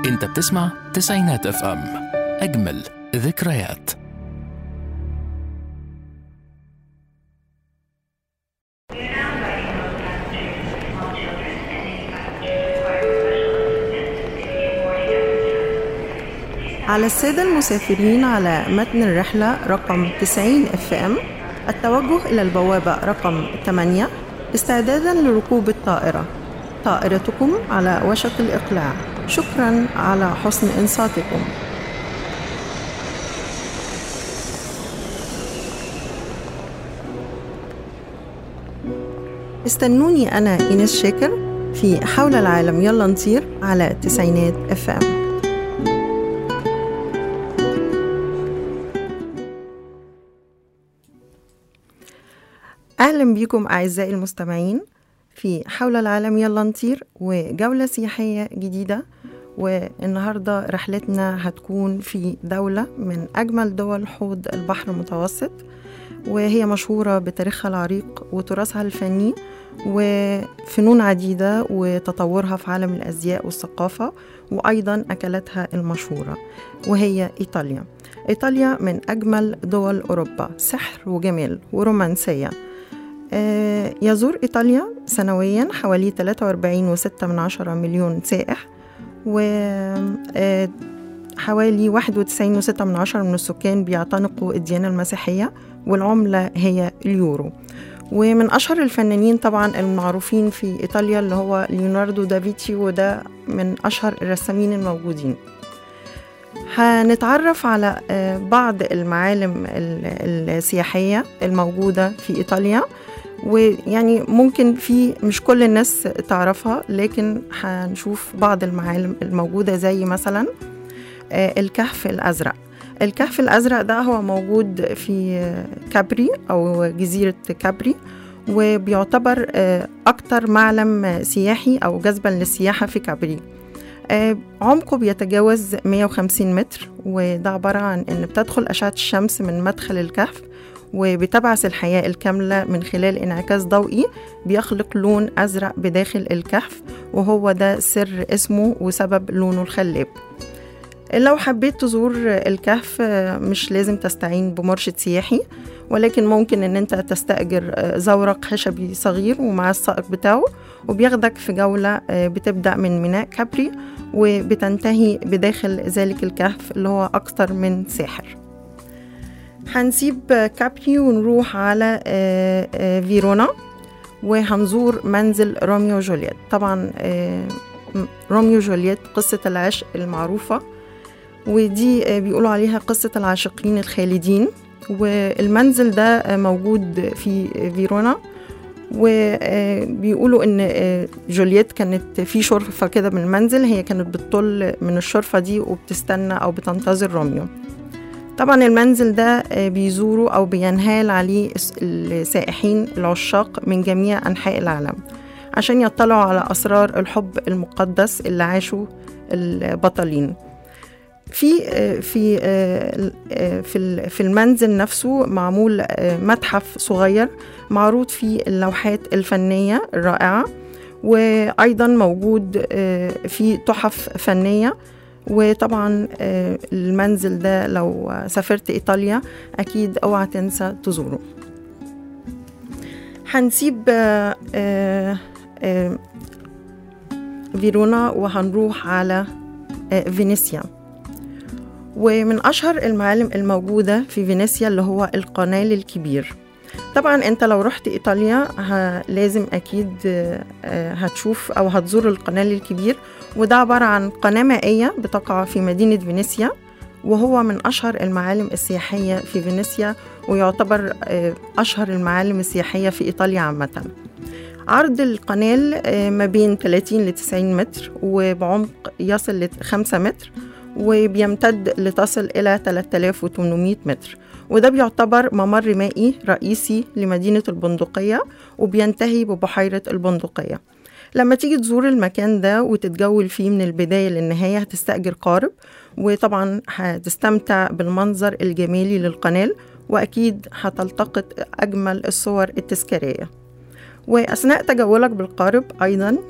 انت بتسمع تسعينات اف ام اجمل ذكريات على السادة المسافرين على متن الرحلة رقم 90 اف ام التوجه إلى البوابة رقم 8 استعدادا لركوب الطائرة طائرتكم على وشك الإقلاع شكرا على حسن إنصاتكم استنوني أنا إيناس شاكر في حول العالم يلا نطير على تسعينات اف ام أهلا بيكم أعزائي المستمعين في حول العالم يلا نطير وجولة سياحية جديدة والنهاردة رحلتنا هتكون في دولة من أجمل دول حوض البحر المتوسط وهي مشهورة بتاريخها العريق وتراثها الفني وفنون عديدة وتطورها في عالم الأزياء والثقافة وأيضا أكلاتها المشهورة وهي إيطاليا إيطاليا من أجمل دول أوروبا سحر وجمال ورومانسية آه، يزور إيطاليا سنويا حوالي 43.6 من عشرة مليون سائح و آه، حوالي 91.6 من عشرة من السكان بيعتنقوا الديانة المسيحية والعملة هي اليورو ومن أشهر الفنانين طبعا المعروفين في إيطاليا اللي هو ليوناردو دافيتشي وده من أشهر الرسامين الموجودين هنتعرف على آه، بعض المعالم ال- السياحية الموجودة في إيطاليا ويعني ممكن في مش كل الناس تعرفها لكن هنشوف بعض المعالم الموجودة زي مثلا آه، الكهف الأزرق الكهف الأزرق ده هو موجود في آه، كابري أو جزيرة كابري وبيعتبر آه، أكتر معلم سياحي أو جذبا للسياحة في كابري آه، عمقه بيتجاوز 150 متر وده عبارة عن إن بتدخل أشعة الشمس من مدخل الكهف وبتبعث الحياة الكاملة من خلال انعكاس ضوئي بيخلق لون أزرق بداخل الكهف وهو ده سر اسمه وسبب لونه الخلاب لو حبيت تزور الكهف آه، مش لازم تستعين بمرشد سياحي ولكن ممكن ان انت تستأجر آه، زورق خشبي صغير ومع السائق بتاعه وبياخدك في جولة آه، بتبدأ من ميناء كابري وبتنتهي بداخل ذلك الكهف اللي هو أكثر من ساحر هنسيب كابري ونروح على آه، آه، فيرونا وهنزور منزل روميو وجولييت طبعا آه، م- روميو وجولييت قصة العشق المعروفة ودي آه، بيقولوا عليها قصة العاشقين الخالدين والمنزل ده آه، موجود في فيرونا وبيقولوا ان آه، جولييت كانت في شرفة كده من المنزل هي كانت بتطل من الشرفة دي وبتستنى او بتنتظر روميو طبعا المنزل ده آه، بيزوروا او بينهال عليه الس- السائحين العشاق من جميع انحاء العالم عشان يطلعوا على اسرار الحب المقدس اللي عاشوا البطلين في آه، في آه، آه، في ال- في المنزل نفسه معمول آه، متحف صغير معروض فيه اللوحات الفنية الرائعة وأيضا موجود آه، في تحف فنية وطبعا آه، المنزل ده لو سافرت إيطاليا أكيد أوعى تنسى تزوره هنسيب آه، آه، آه، فيرونا وهنروح على آه، فينيسيا ومن أشهر المعالم الموجودة في فينيسيا اللي هو القنال الكبير طبعا انت لو رحت ايطاليا ه... لازم اكيد آه، آه، هتشوف او هتزور القنال الكبير وده عبارة عن قناة مائية بتقع في مدينة فينيسيا وهو من أشهر المعالم السياحية في فينيسيا ويعتبر آه، أشهر المعالم السياحية في إيطاليا عامةً عرض القنال آه، ما بين 30 ل 90 متر وبعمق يصل ل 5 متر وبيمتد لتصل إلى 3800 متر وده بيعتبر ممر مائي رئيسي لمدينة البندقية وبينتهي ببحيرة البندقية لما تيجي تزور المكان ده وتتجول فيه من البداية للنهاية هتستأجر قارب وطبعا هتستمتع بالمنظر الجمالي للقنال وأكيد هتلتقط أجمل الصور التذكارية وأثناء تجولك بالقارب أيضا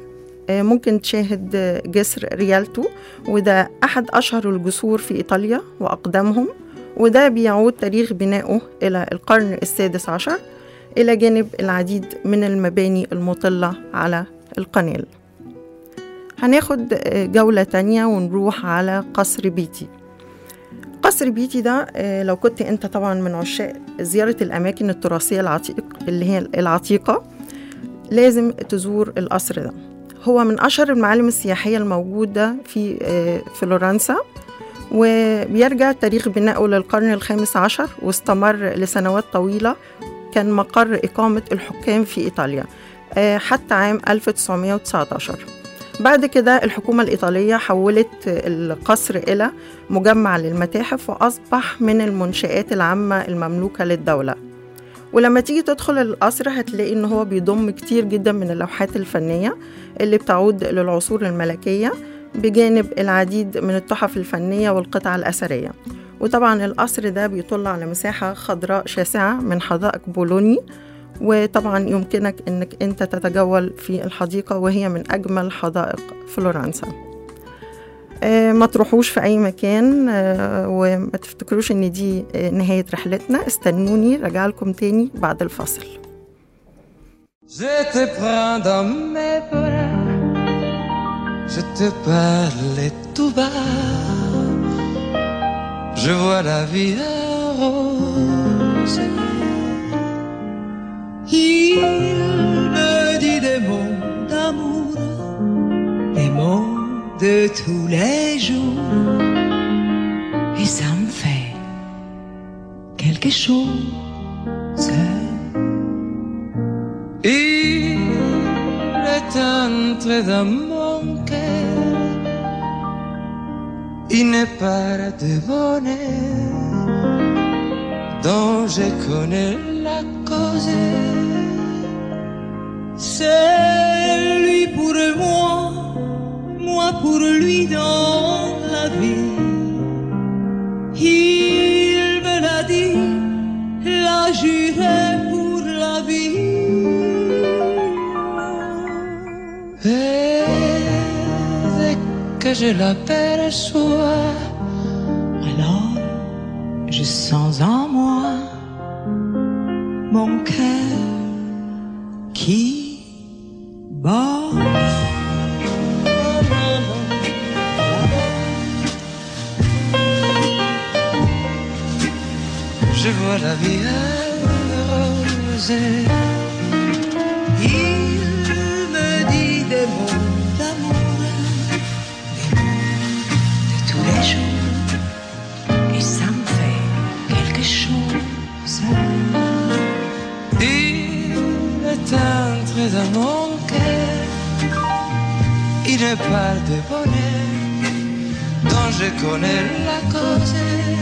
آه، ممكن تشاهد آه، جسر ريالتو وده أحد أشهر الجسور في إيطاليا وأقدمهم وده بيعود تاريخ بنائه إلى القرن السادس عشر إلى جانب العديد من المباني المطلة على القنال هناخد آه، جولة تانية ونروح على قصر بيتي قصر بيتي ده آه، لو كنت انت طبعا من عشاق زيارة الأماكن التراثية العتيق اللي هي العتيقة لازم تزور القصر ده هو من أشهر المعالم السياحية الموجودة في آه، فلورنسا وبيرجع تاريخ بنائه للقرن الخامس عشر واستمر لسنوات طويلة كان مقر إقامة الحكام في إيطاليا آه، حتى عام 1919 بعد كده الحكومة الإيطالية حولت القصر إلى مجمع للمتاحف وأصبح من المنشآت العامة المملوكة للدولة ولما تيجي تدخل القصر هتلاقي إن هو بيضم كتير جدا من اللوحات الفنية اللي بتعود للعصور الملكية بجانب العديد من التحف الفنية والقطع الأثرية وطبعا القصر ده بيطل على مساحة خضراء شاسعة من حدائق بولوني وطبعا يمكنك انك انت تتجول في الحديقة وهي من اجمل حدائق فلورنسا آه، ما تروحوش في اي مكان آه، وما تفتكروش ان دي آه، نهاية رحلتنا استنوني راجع لكم تاني بعد الفصل Je te prends dans mes bras, je te parle tout bas. Je vois la vie en rose. Il me dit des mots d'amour, des mots de tous les jours. Et ça me fait quelque chose. Il est entré dans mon cœur une part de bonheur dont je connais la cause. C'est lui pour moi, moi pour lui dans la vie. Il me l'a dit, l'a juré pour la vie. Et dès que je l'aperçois, alors je sens en moi mon cœur qui bat. Je vois la vie rose. Il me dit des mots d'amour, des mots de tous les jours, et ça me fait quelque chose. Il est entré dans mon cœur, il me parle de bonheur, dont je connais la cause.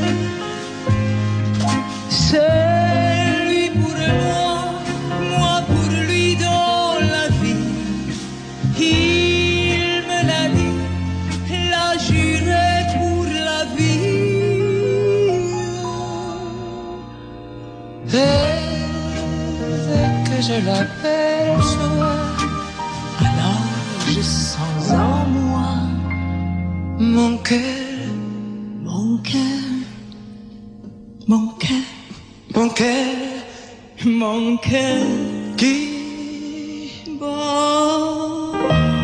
C'est lui pour moi, moi pour lui dans la vie. Il me l'a dit, l'a juré pour la vie. Et dès que je l'aperçois, alors je sens en moi mon cœur, mon cœur, mon cœur, mon cœur, mon cœur qui bat.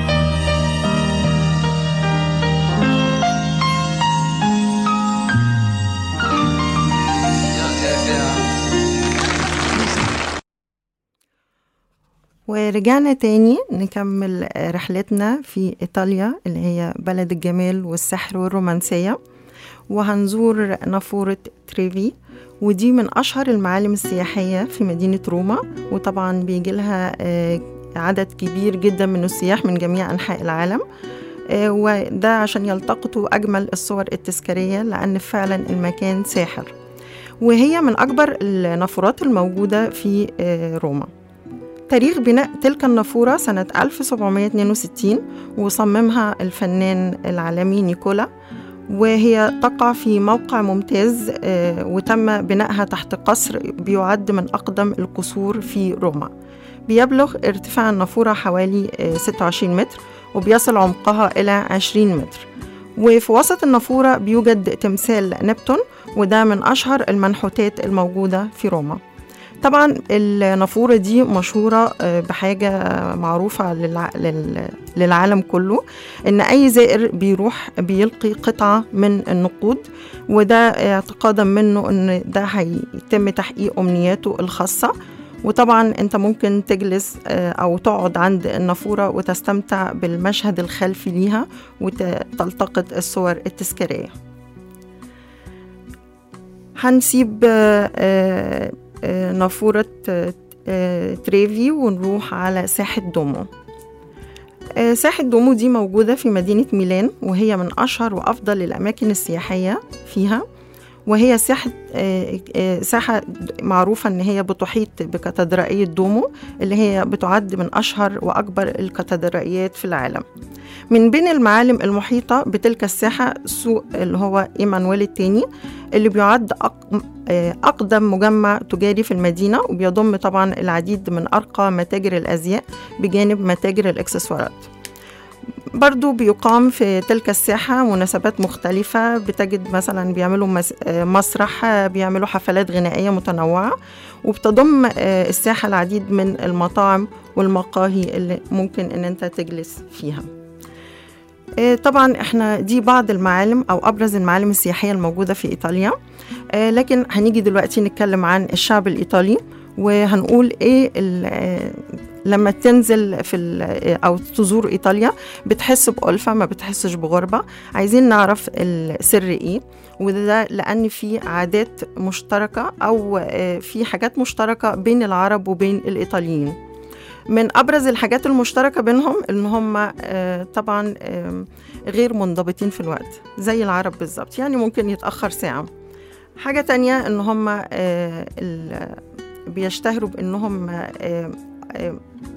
ورجعنا تاني نكمل رحلتنا في إيطاليا اللي هي بلد الجمال والسحر والرومانسية وهنزور نافورة تريفي ودي من أشهر المعالم السياحية في مدينة روما وطبعا بيجي لها آه، عدد كبير جدا من السياح من جميع أنحاء العالم آه، وده عشان يلتقطوا أجمل الصور التذكارية لأن فعلا المكان ساحر وهي من أكبر النافورات الموجودة في آه، روما تاريخ بناء تلك النافورة سنة 1762 وصممها الفنان العالمي نيكولا وهي تقع في موقع ممتاز آه، وتم بنائها تحت قصر بيعد من أقدم القصور في روما بيبلغ ارتفاع النافورة حوالي آه، 26 متر وبيصل عمقها إلى 20 متر وفي وسط النافورة بيوجد تمثال نبتون وده من أشهر المنحوتات الموجودة في روما طبعا النافورة دي مشهورة آه، بحاجة معروفة للع... لل... للعالم كله إن أي زائر بيروح بيلقي قطعة من النقود وده اعتقادا منه إن ده هيتم تحقيق أمنياته الخاصة وطبعا انت ممكن تجلس آه، او تقعد عند النافوره وتستمتع بالمشهد الخلفي ليها وتلتقط الصور التذكاريه هنسيب آه، آه، آه، نافورة آه، آه، تريفي ونروح على ساحة دومو آه، ساحة دومو دي موجودة في مدينة ميلان وهي من أشهر وأفضل الأماكن السياحية فيها وهي ساحة آه، آه، ساحة معروفة إن هي بتحيط بكاتدرائية دومو اللي هي بتعد من أشهر وأكبر الكاتدرائيات في العالم من بين المعالم المحيطة بتلك الساحة سوق اللي هو إيمانويل الثاني اللي بيعد أق- آه، أقدم مجمع تجاري في المدينة وبيضم طبعا العديد من أرقى متاجر الأزياء بجانب متاجر الإكسسوارات برضو بيقام في تلك الساحة مناسبات مختلفة بتجد مثلا بيعملوا مس- آه، مسرح آه، بيعملوا حفلات غنائية متنوعة وبتضم آه، الساحة العديد من المطاعم والمقاهي اللي ممكن ان انت تجلس فيها آه، طبعا احنا دي بعض المعالم او ابرز المعالم السياحيه الموجوده في ايطاليا آه، لكن هنيجي دلوقتي نتكلم عن الشعب الايطالي وهنقول ايه ال- آه، لما تنزل في ال- آه، او تزور ايطاليا بتحس بألفة ما بتحسش بغربة عايزين نعرف السر ايه وده لان في عادات مشتركه او آه، في حاجات مشتركه بين العرب وبين الايطاليين من ابرز الحاجات المشتركه بينهم ان هم آه، طبعا آم، غير منضبطين في الوقت زي العرب بالظبط يعني ممكن يتاخر ساعه حاجه تانية ان هم آه، ال- بيشتهروا بانهم آه، آه،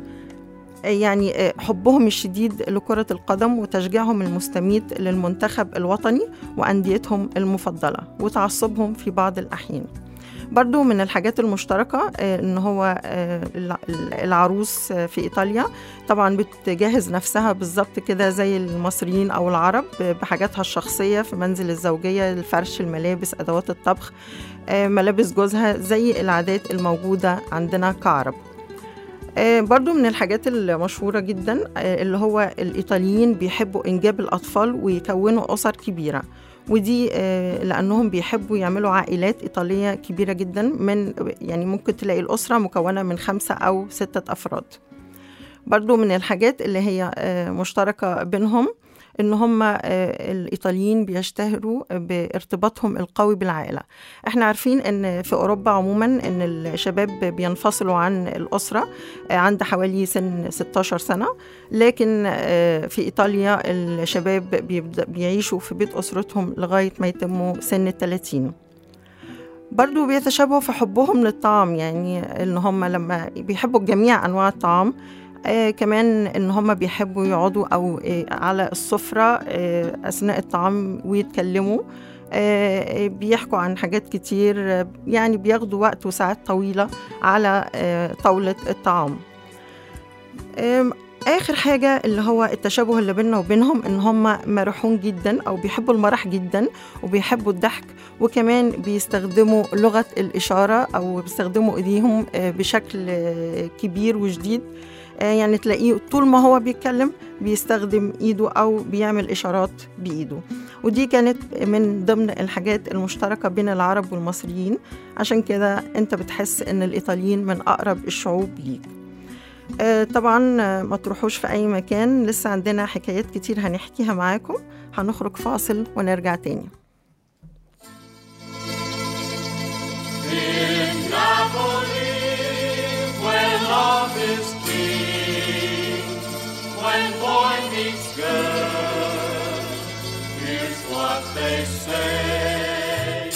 يعني آه، حبهم الشديد لكرة القدم وتشجيعهم المستميت للمنتخب الوطني وأنديتهم المفضلة وتعصبهم في بعض الأحيان برضو من الحاجات المشتركة آه، إن هو آه، الع- العروس آه، في إيطاليا طبعا بتجهز نفسها بالظبط كده زي المصريين أو العرب بحاجاتها الشخصية في منزل الزوجية الفرش الملابس أدوات الطبخ آه، ملابس جوزها زي العادات الموجودة عندنا كعرب آه، برضو من الحاجات المشهورة جدا آه، اللي هو الإيطاليين بيحبوا إنجاب الأطفال ويكونوا أسر كبيرة ودي آه، لأنهم بيحبوا يعملوا عائلات إيطالية كبيرة جدا من يعني ممكن تلاقي الأسرة مكونة من خمسة أو ستة أفراد برضو من الحاجات اللي هي آه، مشتركة بينهم ان هم آه، الايطاليين بيشتهروا بارتباطهم القوي بالعائله احنا عارفين ان في اوروبا عموما ان الشباب بينفصلوا عن الاسره آه، عند حوالي سن 16 سنه لكن آه، في ايطاليا الشباب بيبدأ بيعيشوا في بيت اسرتهم لغايه ما يتموا سن ال 30 برضو بيتشابهوا في حبهم للطعام يعني ان هم لما بيحبوا جميع انواع الطعام آه كمان ان هم بيحبوا يقعدوا او آه على السفره آه اثناء الطعام ويتكلموا آه آه، بيحكوا عن حاجات كتير آه، يعني بياخدوا وقت وساعات طويله على آه طاوله الطعام آم، اخر حاجه اللي هو التشابه اللي بيننا وبينهم ان هم مرحون جدا او بيحبوا المرح جدا وبيحبوا الضحك وكمان بيستخدموا لغه الاشاره او بيستخدموا ايديهم آه، بشكل آه، كبير وشديد آه، يعني تلاقيه طول ما هو بيتكلم بيستخدم ايده او بيعمل اشارات بايده ودي كانت من ضمن الحاجات المشتركه بين العرب والمصريين عشان كده انت بتحس ان الايطاليين من اقرب الشعوب ليك آه، طبعا آه، ما تروحوش في اي مكان لسه عندنا حكايات كتير هنحكيها معاكم هنخرج فاصل ونرجع تاني When love is king, when boy meets girl, here's what they say.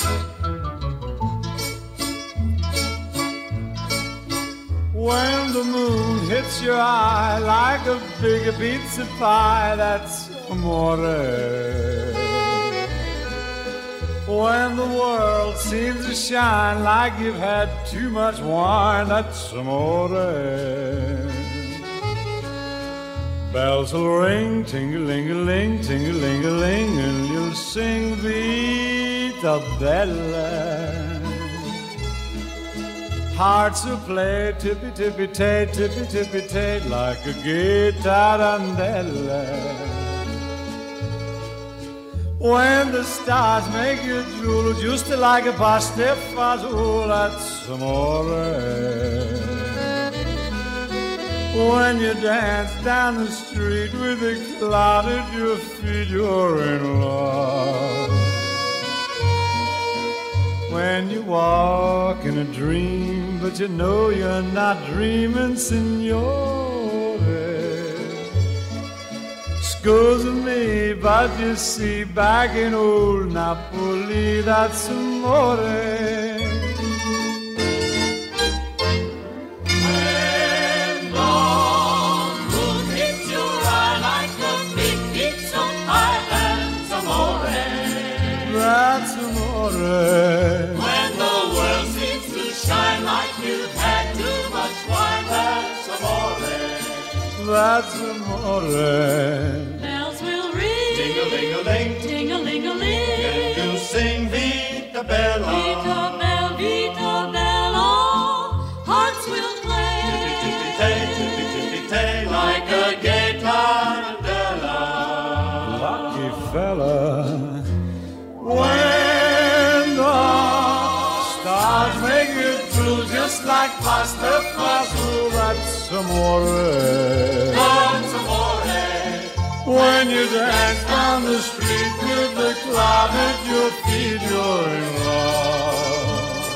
When the moon hits your eye like a big pizza pie, that's amore. When the world seems to shine like you've had too much wine, that's amore. Bells will ring, ting-a-ling-a-ling, ting-a-ling-a-ling, and you'll sing Vita Bella. Hearts will play tippy tippy tay, tippy tippy tay, like a guitarandella. When the stars make you drool, just like a pasta fazool, that's amore. When you dance down the street with a cloud at your feet, you're in love. When you walk in a dream, but you know you're not dreaming, signore. Excuse me, but you see, back in old Napoli, that's amore. That's amore. When the world seems to shine like you've had too much wine, that's amore. That's amore. Bells will ring, Ding-a-ling-a-ling, ting-a-ling-a-ling. you sing Vita Bella. Vita bell, vita bella, hearts will play. Tippy-tippy-tay, tippy-tippy-tay, like a gay tarantella. lucky fella. When the stars make it through, just like pasta fazool, that's amore. That's amore. When you dance down the street with the cloud at your feet, you're in love.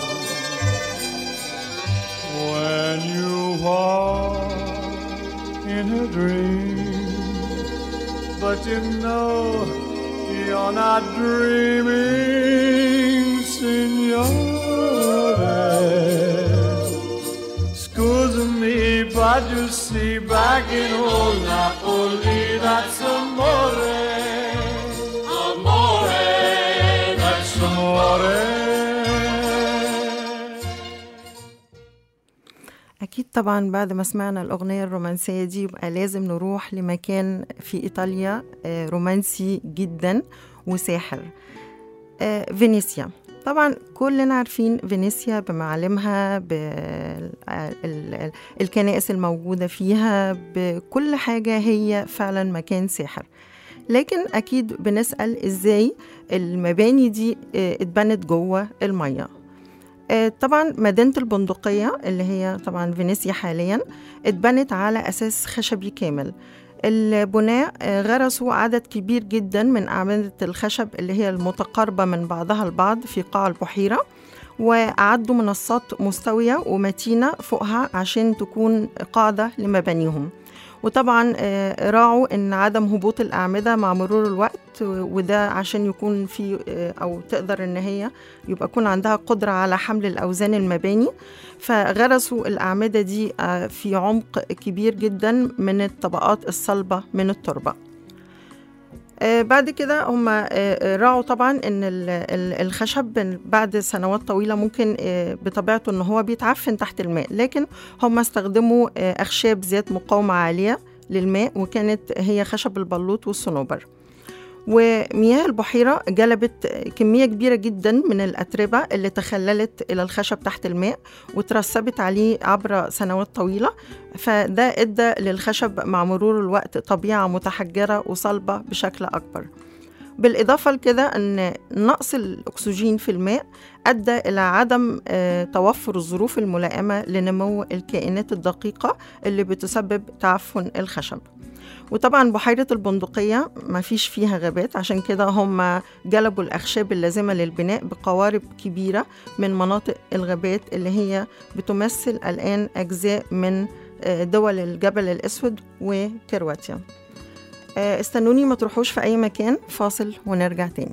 When you walk in a dream, but you know you're not dreaming, signore. Excuse me, but you see, back in old Napoli, that's amore. Amore, That's amore. أكيد طبعا بعد ما سمعنا الأغنية الرومانسية دي يبقى لازم نروح لمكان في إيطاليا آه، رومانسي جدا وساحر آه، فينيسيا طبعا كلنا عارفين فينيسيا بمعالمها بالكنائس الموجودة فيها بكل حاجة هي فعلا مكان ساحر لكن أكيد بنسأل إزاي المباني دي آه، اتبنت جوه المية آه، طبعا مدينة البندقية اللي هي طبعا فينيسيا حاليا اتبنت على أساس خشبي كامل البناء آه، غرسوا عدد كبير جدا من أعمدة الخشب اللي هي المتقاربة من بعضها البعض في قاع البحيرة وأعدوا منصات مستوية ومتينة فوقها عشان تكون قاعدة لمبانيهم وطبعا آه، راعوا ان عدم هبوط الاعمده مع مرور الوقت وده عشان يكون في آه، او تقدر ان هي يبقى يكون عندها قدره على حمل الاوزان المباني فغرسوا الاعمده دي آه، في عمق كبير جدا من الطبقات الصلبه من التربه آه، بعد كده هم آه، آه، راعوا طبعا ان ال- ال- الخشب بعد سنوات طويله ممكن آه، بطبيعته ان هو بيتعفن تحت الماء لكن هم استخدموا آه، اخشاب ذات مقاومه عاليه للماء وكانت هي خشب البلوط والصنوبر ومياه البحيرة جلبت كمية كبيرة جدا من الأتربة اللي تخللت إلى الخشب تحت الماء وترسبت عليه عبر سنوات طويلة فده إدى للخشب مع مرور الوقت طبيعة متحجرة وصلبة بشكل أكبر بالإضافة لكده أن نقص الأكسجين في الماء أدى إلى عدم آه، توفر الظروف الملائمة لنمو الكائنات الدقيقة اللي بتسبب تعفن الخشب وطبعا بحيرة البندقية ما فيش فيها غابات عشان كده هم جلبوا الأخشاب اللازمة للبناء بقوارب كبيرة من مناطق الغابات اللي هي بتمثل الآن أجزاء من آه، دول الجبل الأسود وكرواتيا آه، استنوني ما تروحوش في أي مكان فاصل ونرجع تاني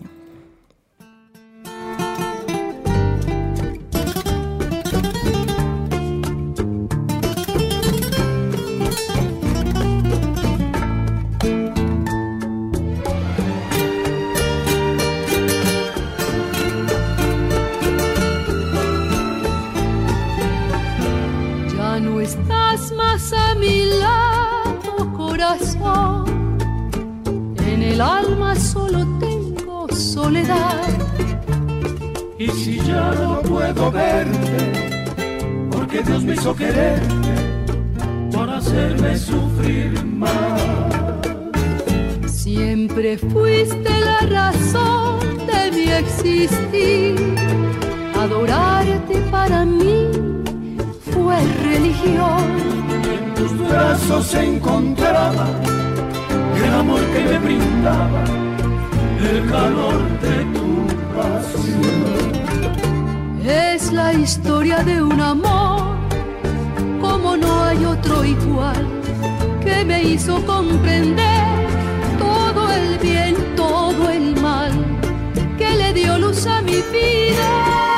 el alma solo tengo soledad. Y si ya no puedo verte, porque Dios me hizo quererte para hacerme sufrir más. Siempre fuiste la razón de mi existir. Adorarte para mí fue religión. En tus brazos se encontraba el amor que me brindaba, el calor de tu pasión. Es la historia de un amor como no hay otro igual que me hizo comprender todo el bien, todo el mal que le dio luz a mi vida,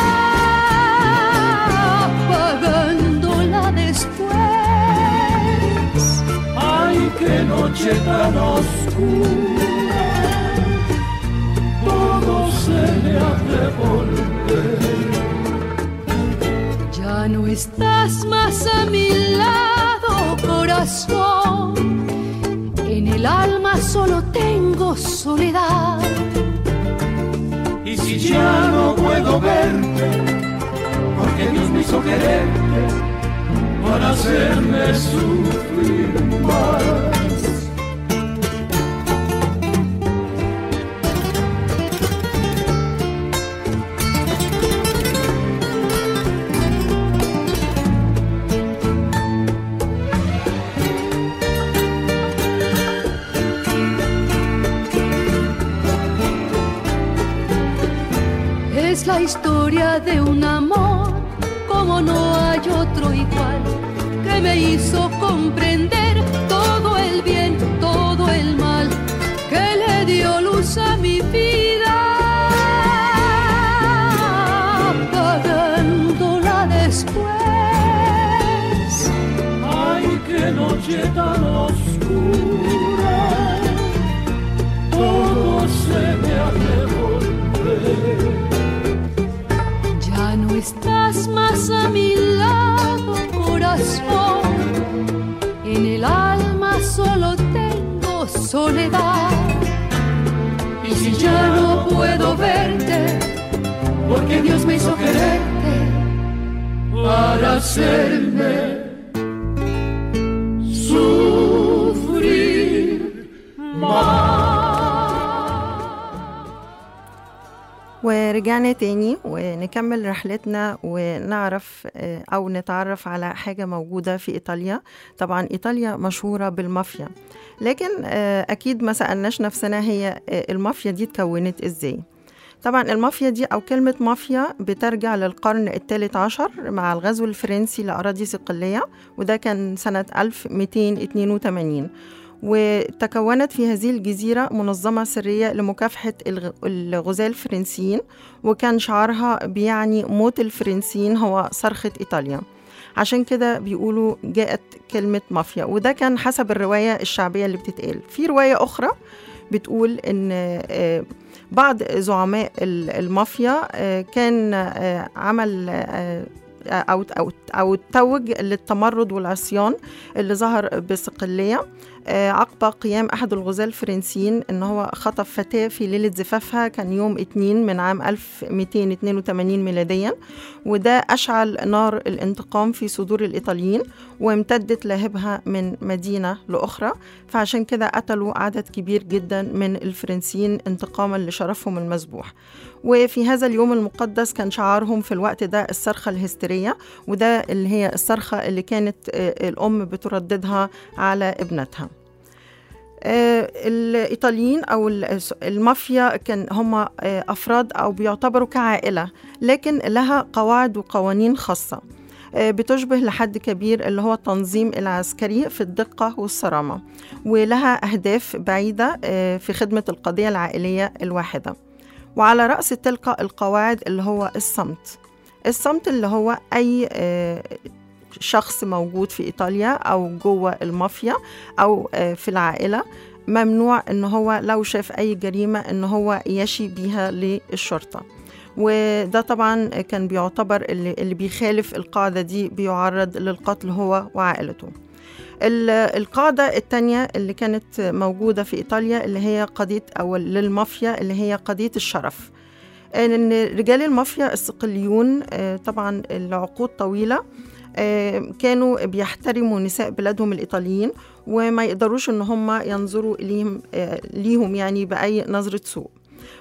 apagándola después. Ay, qué noche tan oscura, todo se me ha de volver. Ya no estás más a mi lado, corazón. En el alma solo tengo soledad. Y si ya no puedo verte, porque Dios me hizo quererte para hacerme sufrir más. Es la historia de un amor como no hay otro igual que me hizo comprender todo el bien, todo el mal que le dio luz a mi vida, apagándola después. Ay, qué noche tan oscura, todo se me ha de volver. Ya no estás más a mi lado, corazón. En el alma solo tengo soledad. Y si ya no puedo verte, Porque Dios me hizo quererte para hacerme sufrir ورجعنا تاني ونكمل رحلتنا ونعرف آه، أو نتعرف على حاجة موجودة في إيطاليا طبعا إيطاليا مشهورة بالمافيا لكن آه، أكيد ما سألناش نفسنا هي آه، المافيا دي اتكونت إزاي طبعا المافيا دي أو كلمة مافيا بترجع للقرن الثالث عشر مع الغزو الفرنسي لأراضي صقلية وده كان سنة 1282 وتكونت في هذه الجزيرة منظمة سرية لمكافحة الغ- الغزاة الفرنسيين وكان شعارها بيعني موت الفرنسيين هو صرخة إيطاليا عشان كده بيقولوا جاءت كلمة مافيا وده كان حسب الرواية الشعبية اللي بتتقال في رواية أخرى بتقول إن آه، بعض زعماء ال- المافيا آه، كان آه، عمل آه، أو أو أو توج للتمرد والعصيان اللي ظهر بصقلية آه، عقب قيام أحد الغزاة الفرنسيين إن هو خطف فتاة في ليلة زفافها كان يوم اتنين من عام 1282 ميلاديا وده أشعل نار الانتقام في صدور الإيطاليين وامتدت لهبها من مدينة لأخرى فعشان كده قتلوا عدد كبير جدا من الفرنسيين انتقاما لشرفهم المذبوح وفي هذا اليوم المقدس كان شعارهم في الوقت ده الصرخة الهستيرية وده اللي هي الصرخة اللي كانت آه، الأم بترددها على ابنتها آه، الإيطاليين أو ال- المافيا كان هم آه، أفراد أو بيعتبروا كعائلة لكن لها قواعد وقوانين خاصة آه، بتشبه لحد كبير اللي هو التنظيم العسكري في الدقة والصرامة ولها أهداف بعيدة آه، في خدمة القضية العائلية الواحدة وعلى رأس تلك القواعد اللي هو الصمت الصمت اللي هو أي آه، شخص موجود في إيطاليا أو جوه المافيا أو آه، في العائلة ممنوع إن هو لو شاف أي جريمة إن هو يشي بيها للشرطة وده طبعا كان بيعتبر اللي, اللي بيخالف القاعدة دي بيعرض للقتل هو وعائلته ال- القاعدة التانية اللي كانت موجودة في إيطاليا اللي هي قضية أو للمافيا اللي هي قضية الشرف ان رجال المافيا الصقليون آه، طبعا العقود طويله آه، كانوا بيحترموا نساء بلادهم الايطاليين وما يقدروش ان هم ينظروا اليهم آه، ليهم يعني باي نظره سوء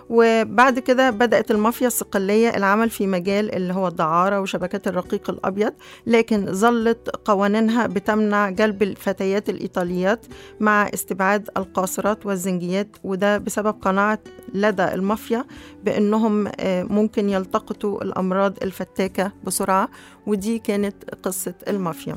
وبعد كده بدأت المافيا الصقلية العمل في مجال اللي هو الدعارة وشبكات الرقيق الأبيض لكن ظلت قوانينها بتمنع جلب الفتيات الإيطاليات مع استبعاد القاصرات والزنجيات وده بسبب قناعة لدى المافيا بأنهم آه، ممكن يلتقطوا الأمراض الفتاكة بسرعة ودي كانت قصة المافيا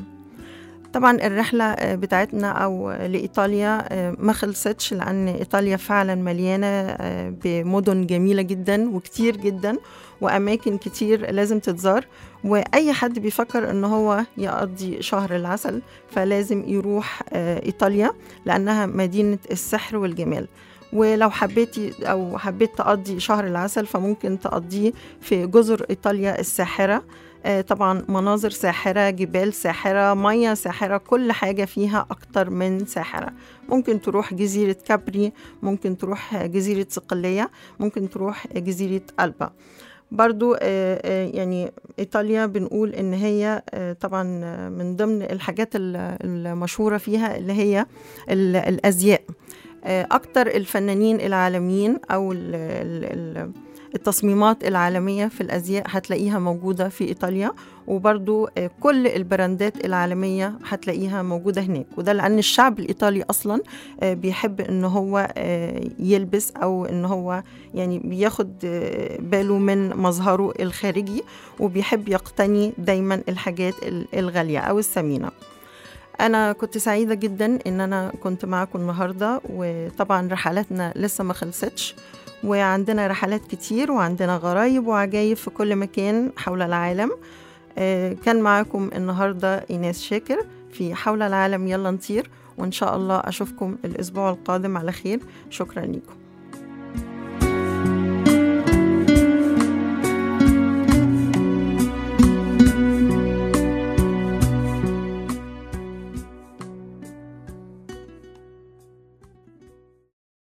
طبعا الرحلة آه، بتاعتنا أو لإيطاليا آه، ما خلصتش لأن إيطاليا فعلا مليانة آه، بمدن جميلة جدا وكتير جدا وأماكن كتير لازم تتزار وأي حد بيفكر إن هو يقضي شهر العسل فلازم يروح آه، إيطاليا لأنها مدينة السحر والجمال ولو حبيتي أو حبيت تقضي شهر العسل فممكن تقضيه في جزر إيطاليا الساحرة آه، طبعا مناظر ساحرة جبال ساحرة مية ساحرة كل حاجة فيها أكتر من ساحرة ممكن تروح جزيرة كابري ممكن تروح جزيرة صقلية ممكن تروح جزيرة ألبا برضو آه، آه، يعني إيطاليا بنقول إن هي آه، طبعا آه، من ضمن الحاجات ال- المشهورة فيها اللي هي ال- الأزياء آه، أكتر الفنانين العالميين أو ال- ال- ال- التصميمات العالمية في الأزياء هتلاقيها موجودة في إيطاليا وبرضو آه، كل البراندات العالمية هتلاقيها موجودة هناك وده لأن الشعب الإيطالي أصلا آه، بيحب إن هو آه، يلبس أو إن هو يعني بياخد آه، باله من مظهره الخارجي وبيحب يقتني دايما الحاجات ال- الغالية أو الثمينة أنا كنت سعيدة جدا إن أنا كنت معاكم النهاردة وطبعا رحلاتنا لسه ما خلصتش وعندنا رحلات كتير وعندنا غرايب وعجايب في كل مكان حول العالم آه، كان معاكم النهاردة إيناس شاكر في حول العالم يلا نطير وإن شاء الله أشوفكم الأسبوع القادم على خير شكرا لكم